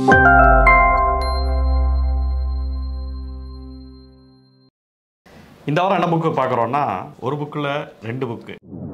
இந்த வாரம் என்ன புக்கு பார்க்குறோன்னா ஒரு புக்கில் ரெண்டு புக்கு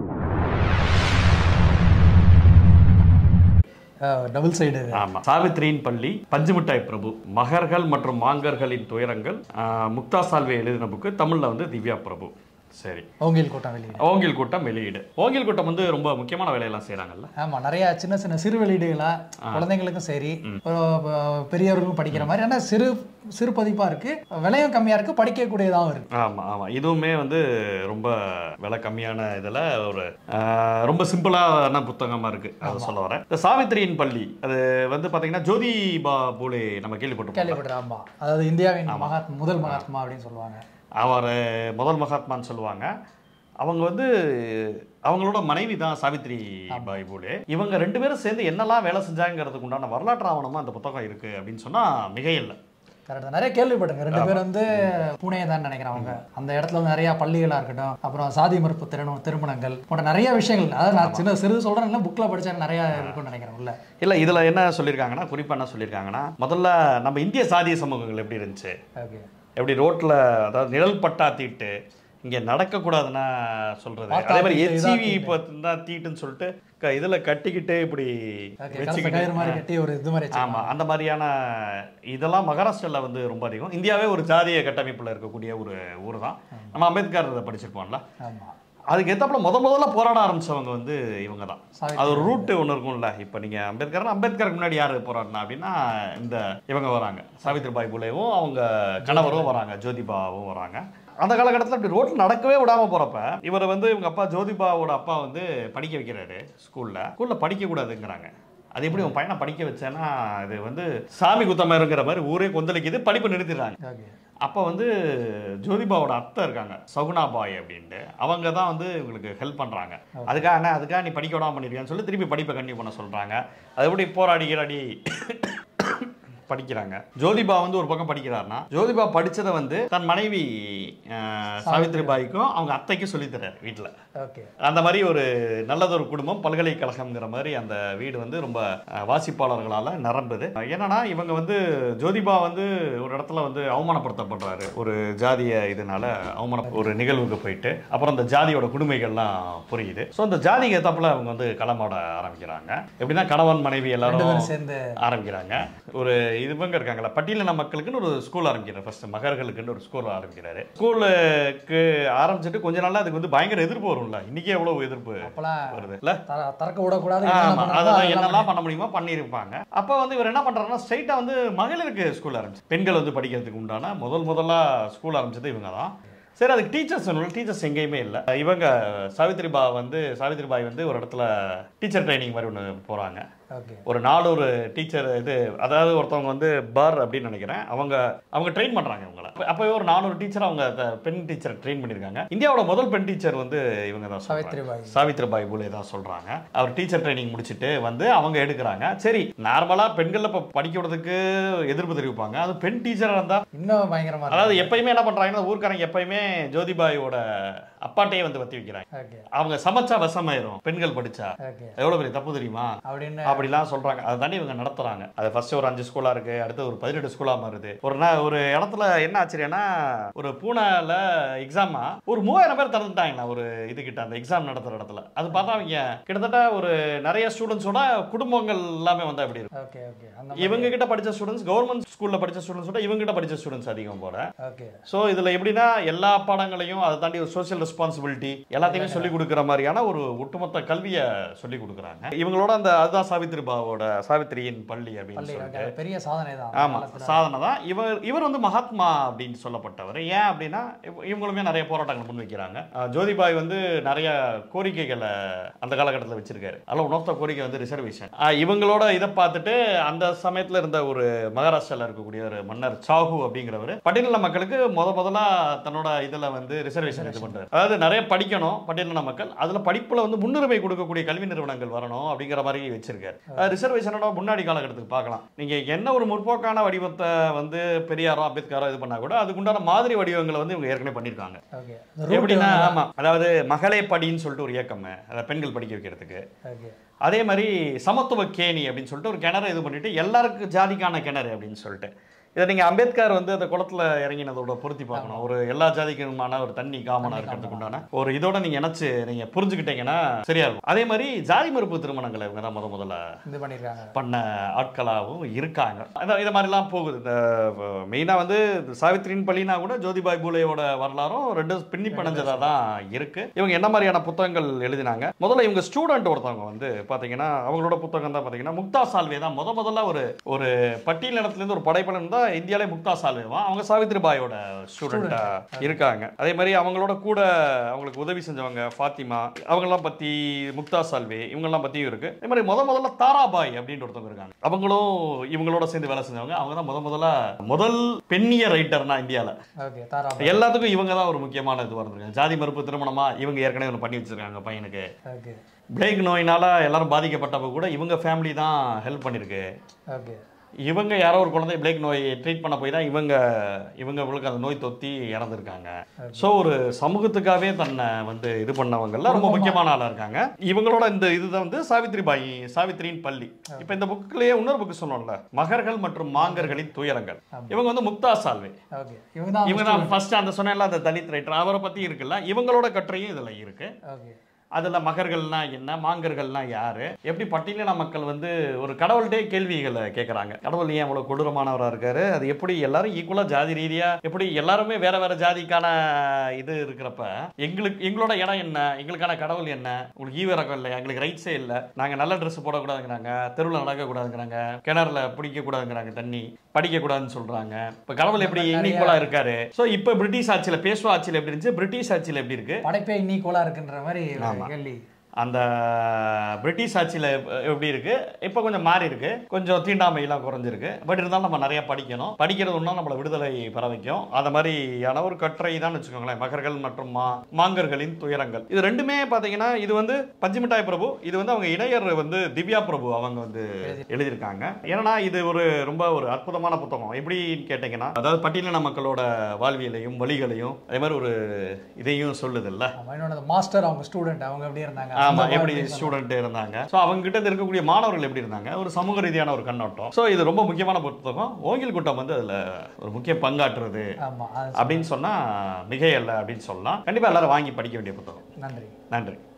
டபுள் சைடு ஆமா சாவித்ரியின் பள்ளி பஞ்சுமிட்டாய் பிரபு மகர்கள் மற்றும் மாங்கர்களின் துயரங்கள் ஆஹ், முக்தா சால்வே எழுதின புக்கு தமிழ்ல வந்து திவ்யா பிரபு சரி ஓங்கில் கூட்டம் வெளியீடு ஓங்கில் கூட்டம் வெளியீடு ஓங்கில் கூட்டம் வந்து ரொம்ப முக்கியமான வேலையெல்லாம் செய்றாங்கல்ல ஆமா நிறைய சின்ன சின்ன சிறு வெளியீடுகளா குழந்தைங்களுக்கும் சரி ஒரு, அஹ், பெரியவர்களுக்கும் படிக்கிற மாதிரி ஆனா சிறு சிறு பதிப்பா இருக்கு விலையும் கம்மியா இருக்கு படிக்கக்கூடியதாகவும் இருக்கு ஆமா ஆமா இதுவுமே வந்து ரொம்ப விலை கம்மியான இதுல ஒரு ஆஹ், ரொம்ப சிம்பிளான புத்தகமா இருக்கு அதை சொல்ல வரேன் இந்த சாவித்திரியின் பள்ளி அது வந்து பாத்தீங்கன்னா ஜோதிபா பூலே நம்ம கேள்விப்பட்டிருப்போம் கேள்விப்பட்டிருக்கேன் ஆமா அதாவது இந்தியாவின் மகாத்மா முதல் மகாத்மா அப்படின்னு சொல்லுவாங்க அவர் முதல் மகாத்மான்னு சொல்லுவாங்க அவங்க வந்து அவங்களோட மனைவி தான் சாவித்ரி பாய் பூலே இவங்க ரெண்டு பேரும் சேர்ந்து என்னெல்லாம் வேலை செஞ்சாங்கிறதுக்கு உண்டான வரலாற்று ஆவணமா அந்த புத்தகம் இருக்கு அப்படின்னு சொன்னா மிகையில்லை கரெக்ட் நிறைய கேள்விப்பட்டுங்க ரெண்டு பேர் வந்து புனே தான் நினைக்கிறேன் அவங்க அந்த இடத்துல வந்து நிறைய பள்ளிகளா இருக்கட்டும் அப்புறம் சாதி மறுப்பு திறனும் திருமணங்கள் போன்ற நிறைய விஷயங்கள் அதாவது நான் சின்ன சிறிது சொல்றேன் இல்லை புக்ல படிச்சா நிறைய இருக்கும்னு நினைக்கிறேன் உள்ள இல்லை இதில் என்ன சொல்லியிருக்காங்கன்னா குறிப்பாக என்ன சொல்லியிருக்காங்கன்னா முதல்ல நம்ம இந்திய சாதிய சமூகங்கள் எப்படி இருந்துச்சு ஓகே எப்படி ரோட்டில் அதாவது நிழல் பட்டா தீட்டு இங்கே நடக்கக்கூடாதுன்னா சொல்கிறது பார்த்தா அதே மாதிரி தீட்டு, இதா எச்சிவி தீட்டு. இப்போ தான் தீட்டுன்னு சொல்லிட்டு க இதில் கட்டிக்கிட்டு இப்படி ஓகே கலச வச்சுக்கிட்டு கயிறு மாதிரி கட்டி ஒரு இது மாதிரி ஆமா அந்த மாதிரியான இதெல்லாம் மகாராஷ்டிரால வந்து ரொம்ப அதிகம் இந்தியாவே ஒரு ஜாதிய கட்டமைப்புல இருக்கக்கூடிய ஒரு ஊர் தான் நம்ம அம்பேத்கர் இதை படிச்சிருப்போம்ல ஆமா அதுக்கு ஏத்தாப்புல முத முதல்ல போராட ஆரம்பிச்சவங்க வந்து இவங்க தான் சாவித்ரி அது ஒரு ரூட் ஒன்று இருக்கும்ல இப்போ நீங்க அம்பேத்கர் அம்பேத்கருக்கு முன்னாடி யாரு போராடினா அப்படின்னா இந்த இவங்க வராங்க சாவித்ரிபாய் புலேவும் அவங்க கணவரும் வராங்க ஜோதிபாவும் வராங்க அந்த காலகட்டத்தில் இப்படி ரோட்டில் நடக்கவே விடாம போறப்ப இவர் வந்து இவங்க அப்பா ஜோதிபாவோட அப்பா வந்து படிக்க வைக்கிறாரு ஸ்கூல்ல ஸ்கூல்ல படிக்க கூடாதுங்கிறாங்க அது எப்படி உன் பையனை படிக்க வச்சேன்னா இது வந்து சாமி குத்தமருங்கிற மாதிரி ஊரே கொந்தளிக்குது படிப்பு நிறுத்திடுறாங்க ஓகே அப்போ வந்து ஜோதிபாவோட அத்தை இருக்காங்க சகுனா பாய் அப்படின்ட்டு அவங்க தான் வந்து இவங்களுக்கு ஹெல்ப் பண்ணுறாங்க அதுக்காக என்ன அதுக்காக நீ படிக்க விடாம பண்ணிருக்கியான்னு சொல்லி திருப்பி படிப்பை கண்டினியூ பண்ண சொல்கிறாங்க அது எப்படி போராடி கிராடி படிக்கிறாங்க ஜோதிபா வந்து ஒரு பக்கம் படிக்கிறாருன்னா ஜோதிபா படிச்சதை வந்து தன் மனைவி அஹ், சாவித்ரிபாய்க்கும் அவங்க அத்தைக்கும் சொல்லித்தராரு வீட்டில் ஓகே அந்த மாதிரி ஒரு நல்லதொரு குடும்பம் பல்கலைக்கழகம்ங்கிற மாதிரி அந்த வீடு வந்து ரொம்ப அஹ், வாசிப்பாளர்களால் நிரம்புது என்னன்னா இவங்க வந்து ஜோதிபா வந்து ஒரு இடத்துல வந்து அவமானப்படுத்தப்படுறாரு ஒரு ஜாதிய இதனால அவமான ஒரு நிகழ்வுக்கு போயிட்டு அப்புறம் அந்த ஜாதியோட கொடுமைகள்லாம் புரியுது ஸோ அந்த ஜாதிக்கு ஏத்தாப்புல அவங்க வந்து களமாட ஆரம்பிக்கிறாங்க எப்படின்னா கணவன் மனைவி ரெண்டு எல்லாரும் பேரும் சேர்ந்து ஆரம்பிக்கிறாங்க ஒரு இவங்க இருக்காங்களா பட்டியலின மக்களுக்குன்னு ஒரு ஸ்கூல் ஆரம்பிக்கிறார் ஃபர்ஸ்ட் மகர்களுக்குன்னு ஒரு ஸ்கூல் ஆரம்பிக்கிறாரு ஸ்கூலுக்கு ஆரம்பிச்சுட்டு கொஞ்ச நாள்ல அதுக்கு வந்து பயங்கர எதிர்ப்பு வரும்ல இன்னைக்கே எவ்வளவு எதிர்ப்பு அப்பெல்லாம் வருது இல்ல தர- திறக்க விடக்கூடாது ஆமா என்னென்ன பண்ணணுமோ அதெல்லாம் அதெல்லாம் என்னெல்லாம் பண்ண முடியுமோ பண்ணியிருப்பாங்க அப்ப வந்து இவர் என்ன பண்றாருன்னா ஸ்ட்ரைட்டா வந்து மகளிருக்கு ஸ்கூல் ஆரம்பிச்சு பெண்கள் வந்து படிக்கிறதுக்கு உண்டான முதல் முதலா ஸ்கூல் ஆரம்பிச்சது இவங்க தான் சரி அதுக்கு டீச்சர்ஸ் டீச்சர்ஸ் எங்கேயுமே இல்லை இவங்க சாவித்ரிபா வந்து சாவித்ரிபாய் வந்து ஒரு இடத்துல டீச்சர் ட்ரைனிங் மாதிரி ஒன்று போறாங்க ஓகே ஒரு நானூறு டீச்சர் இது அதாவது ஒருத்தவங்க வந்து பார் அப்படின்னு நினைக்கிறேன் அவங்க அவங்க ட்ரெயின் பண்றாங்க இவங்கள அப்ப- அப்பவே ஒரு நானூறு டீச்சர் அவங்க த- பெண் டீச்சர் ட்ரெயின் பண்ணியிருக்காங்க இந்தியாவோட முதல் பெண் டீச்சர் வந்து இவங்க தான் சொல்றாங்க. சாவித்ரிபாய் சாவித்ரிபாய் பூலே தான் சொல்றாங்க அவர் டீச்சர் ட்ரைனிங் முடிச்சுட்டு வந்து அவங்க எடுக்கிறாங்க சரி நார்மலா பெண்கள் இப்ப படிக்கிறதுக்கு எதிர்ப்பு தெரிவிப்பாங்க அது பெண் டீச்சரா இருந்தா இன்னும் பயங்கரமா இருக்கு அதாவது எப்பயுமே என்ன பண்றாங்கன்னா ஊர்க்காரங்க எப்பயுமே ஜோதிபாயோட அப்பாட்டையே வந்து வத்தி வைக்கிறாங்க ஓகே அவங்க சமைச்சா விஷமாயிரும் பெண்கள் படிச்சா ஓகே எவ்வளவு பெரிய தப்பு தெரியுமா அப்படின்னு அப்படிலாம் சொல்றாங்க அதை தாண்டி இவங்க நடத்துறாங்க அது ஃபர்ஸ்ட் ஒரு அஞ்சு ஸ்கூலா இருக்கு அடுத்து ஒரு பதினெட்டு ஸ்கூலா மாறுது ஒரு நா- ஒரு இடத்துல என்ன ஆச்சரியன்னா ஒரு பூனால எக்ஸாமா ஒரு மூவாயிரம் பேர் திறந்துட்டாங்கண்ணா ஒரு இதுகிட்ட அந்த எக்ஸாம் நடத்துற இடத்துல அது பார்த்தா அவங்க கிட்டத்தட்ட ஒரு நிறைய ஸ்டூடெண்ட்ஸோட குடும்பங்கள் எல்லாமே வந்தா எப்படி இருக்கும் ஓகே ஓகே அந்த இவங்க கிட்ட படிச்ச ஸ்டூடெண்ட்ஸ் கவர்மெண்ட் ஸ்கூல்ல படிச்ச ஸ்டூடெண்ட்ஸோட இவங்க கிட்ட படிச்ச ஸ்டூடெண்ட்ஸ் அதிகம் போல ஓகே ஸோ இதுல எப்படின்னா எல்லா பாடங்களையும் அதை தாண்டி ஒரு சோஷியல் ரெஸ்பான்சிபிலிட்டி எல்லாத்தையுமே சொல்லி கொடுக்குற மாதிரியான ஒரு ஒட்டுமொத்த கல்வியை சொல்லி கொடுக்குறாங்க இவங்களோட அந்த அதுதான் சாவித்ரிபாவோட சாவித்திரியின் பள்ளி அப்படின்னு பள்ளி சொல்லிட்டு ஓகே, பெரிய சாதனை தான் ஆமா சாதனை தான் இவர் இவர் வந்து மகாத்மா அப்படின்னு சொல்லப்பட்டவர் ஏன் அப்படின்னா இவ- இவங்களுமே நிறைய போராட்டங்கள் முன்வைக்கிறாங்க அஹ் ஜோதிபாய் வந்து நிறைய கோரிக்கைகளை அந்த காலகட்டத்தில் வச்சிருக்காரு அதில் ஒன் ஆஃப் த கோரிக்கை வந்து ரிசர்வேஷன் இவங்களோட இதை பார்த்துட்டு அந்த சமயத்துல இருந்த ஒரு மகாராஷ்டிரால இருக்கக்கூடிய ஒரு மன்னர் சாஹு அப்படிங்கிறவர் பட்டியலின மக்களுக்கு முத முதலா தன்னோட இதுல வந்து ரிசர்வேஷன் இது பண்றாரு அதாவது நிறைய படிக்கணும் பட்டியலின மக்கள் அதுல படிப்புல வந்து முன்னுரிமை கொடுக்கக்கூடிய கல்வி நிறுவனங்கள் வரணும் அப்படிங்கிற மாதிரி வச்சிருக்காரு ரிசர்வேஷனோட முன்னாடி காலகட்டத்துக்கு பார்க்கலாம் நீங்க என்ன ஒரு முற்போக்கான வடிவத்தை வந்து பெரியாரோ அம்பேத்கரோ இது பண்ணா கூட அதுக்குண்டான மாதிரி வடிவங்களை வந்து இவங்க ஏற்கனவே பண்ணியிருக்காங்க ஓகே எப்படின்னா ஆமா அதாவது மகளே படின்னு சொல்லிட்டு ஒரு இயக்கம் அதாவது பெண்கள் படிக்க வைக்கிறதுக்கு ஓகே அதே மாதிரி சமத்துவ கேணி அப்படின்னு சொல்லிட்டு ஒரு கிணறு இது பண்ணிட்டு எல்லாருக்கும் ஜாதிக்கான கிணறு அப்படின்னு சொல்லிட்டு இதை நீங்க அம்பேத்கர் வந்து அந்த குளத்துல இறங்கினதோட பொருத்தி பார்க்கணும் ஒரு எல்லா ஜாதிக்குமான ஒரு தண்ணி காமனா இருக்கிறதுக்கு உண்டான ஒரு இதோட நீங்க இணைச்சு நீங்க புரிஞ்சுக்கிட்டீங்கன்னா சரியா இருக்கும் அதே மாதிரி ஜாதி மறுப்பு திருமணங்களை இவங்க தான் முத முதல்ல இது பண்ணியிருக்காங்க பண்ண ஆட்களாகவும் இருக்காங்க அதான் இது மாதிரிலாம் போகுது இந்த மெயினாக வந்து இந்த சாவித்திரியின் பள்ளினா கூட ஜோதிபாய் பூலேயோட வரலாறும் ரெண்டு பின்னி பிணைஞ்சதாக தான் இருக்கு இவங்க என்ன மாதிரியான புத்தகங்கள் எழுதினாங்க முதல்ல இவங்க ஸ்டூடெண்ட் ஒருத்தவங்க வந்து பார்த்தீங்கன்னா அவங்களோட புத்தகம் தான் பார்த்தீங்கன்னா முக்தா சால்வே தான் முத முதல்ல ஒரு ஒரு பட்டியலிடத்துலேருந்து ஒரு படைப்பலன் தான் இந்தியாவிலே முக்தா சால்வேவா அவங்க சாவித்திரிபாயோட ஸ்டூடெண்டா இருக்காங்க அதே மாதிரி அவங்களோட கூட அவங்களுக்கு உதவி செஞ்சவங்க ஃபாத்திமா அவங்கெல்லாம் பத்தி முக்தா சால்வே இவங்கெல்லாம் பத்தியும் இருக்கு அதே மாதிரி முத முதல்ல தாராபாய் அப்படின்ற ஒருத்தவங்க இருக்காங்க அவங்களும் இவங்களோட சேர்ந்து வேலை செஞ்சவங்க அவங்க தான் முத முதல்ல முதல் பெண்ணிய ரைட்டர்னா இந்தியால ஓகே தாரா எல்லாத்துக்கும் இவங்க தான் ஒரு முக்கியமான இது வந்திருக்காங்க ஜாதி மறுப்பு திருமணமா இவங்க ஏற்கனவே ஒன்று பண்ணி வச்சிருக்காங்க பையனுக்கு ஓகே பிளேக் நோயினால எல்லாரும் பாதிக்கப்பட்டப்ப கூட இவங்க ஃபேமிலி தான் ஹெல்ப் பண்ணிருக்கு ஓகே இவங்க யாரோ ஒரு குழந்தை பிளேக் நோய் ட்ரீட் பண்ண போய் தான் இவங்க இவங்களுக்கு அந்த நோய் தொத்தி இறந்துருக்காங்க ஸோ ஒரு சமூகத்துக்காகவே தன்னை வந்து இது பண்ணவங்கெல்லாம் ரொம்ப முக்கியமான ஆளாக இருக்காங்க இவங்களோட இந்த இதுதான் வந்து சாவித்ரி பாய் சாவித்ரியின் பள்ளி இப்போ இந்த புக்லயே இன்னொரு புக்கு சொன்னோம்ல மகர்கள் மற்றும் மாங்கர்களின் துயரங்கள் இவங்க வந்து முக்தா சால்வே ஓகே இவங்க தான் இவங்க தான் ஃபர்ஸ்ட் அந்த சொன்னேன்ல அந்த தலித் ரைட்டர் அவரை பத்தி இருக்குல்ல இவங்களோட கட்டுரையும் இதுல இருக்கு ஓகே அதுல மகர்கள்னா என்ன மாங்கர்கள்னா யாரு எப்படி பட்டியலின மக்கள் வந்து ஒரு கடவுள்கிட்டே கேள்விகளை கேட்கறாங்க கடவுள் ஏன் அவ்வளவு கொடூரமானவரா இருக்காரு அது எப்படி எல்லாரும் ஈக்குவலா ஜாதி ரீதியா எப்படி எல்லாருமே வேற வேற ஜாதிக்கான இது இருக்கிறப்ப எங்களுக்கு எங்களோட இடம் என்ன எங்களுக்கான கடவுள் என்ன உங்களுக்கு ஈவிரக்கம் இல்லை எங்களுக்கு ரைட்ஸே இல்லை நாங்க நல்ல ட்ரெஸ் போடக்கூடாதுங்கிறாங்க தெருவில் நடக்க கூடாதுங்கிறாங்க கிணறுல பிடிக்க கூடாதுங்கிறாங்க தண்ணி படிக்க கூடாதுன்னு சொல்றாங்க இப்ப கடவுள் எப்படி ஈக்குவலா இருக்காரு சோ இப்ப பிரிட்டிஷ் ஆட்சியில பேசுவ ஆட்சியில எப்படி இருந்துச்சு பிரிட்டிஷ் ஆட்சியில எப்படி இருக்கு படைப்பே இன்னீக்குவலா இருக்குன்ற மாதிரி ஒரு கேள்வி அந்த பிரிட்டிஷ் ஆட்சியில் எப்படி இருக்கு இப்போ கொஞ்சம் மாறி இருக்கு கொஞ்சம் தீண்டாமையெல்லாம் குறைஞ்சிருக்கு பட் இருந்தாலும் நம்ம நிறைய படிக்கணும் படிக்கிறது ஒன்றும் நம்மளை விடுதலை பெற வைக்கும் அந்த மாதிரியான ஒரு கட்டுரை தான் வச்சுக்கோங்களேன் மகர்கள் மற்றும் மா மாங்கர்களின் துயரங்கள் இது ரெண்டுமே பார்த்தீங்கன்னா இது வந்து பஞ்சுமிட்டாய் பிரபு இது வந்து அவங்க இணையர் வந்து திவ்யா பிரபு அவங்க வந்து எழுதியிருக்காங்க ஏன்னா இது ஒரு ரொம்ப ஒரு அற்புதமான புத்தகம் எப்படின்னு கேட்டிங்கன்னா அதாவது பட்டியலின மக்களோட வாழ்வியலையும் வழிகளையும் அதே மாதிரி ஒரு இதையும் சொல்லுதில்ல ஆமா, இன்னொன்னு மாஸ்டர் அவங்க ஸ்டூடெண்ட் அவங்க எப்படி இருந்தாங்க ஆமா அந்த எப்படி மாதிரி ஸ்டூடெண்ட் இருந்தாங்க ஸோ அவங்க கிட்ட இருந்து இருக்கக்கூடிய மாணவர்கள் எப்படி இருந்தாங்க ஒரு சமூக ரீதியான ஒரு கண்ணோட்டம் ஸோ இது ரொம்ப முக்கியமான புத்தகம் ஓங்கில் கூட்டம் வந்து அதுல ஒரு முக்கிய பங்காற்றுறது ஆமா அது அப்படின்னு சொன்னா மிகையல்ல அப்படின்னு சொல்லலாம் கண்டிப்பா எல்லாரும் வாங்கி படிக்க வேண்டிய புத்தகம் நன்றி நன்றி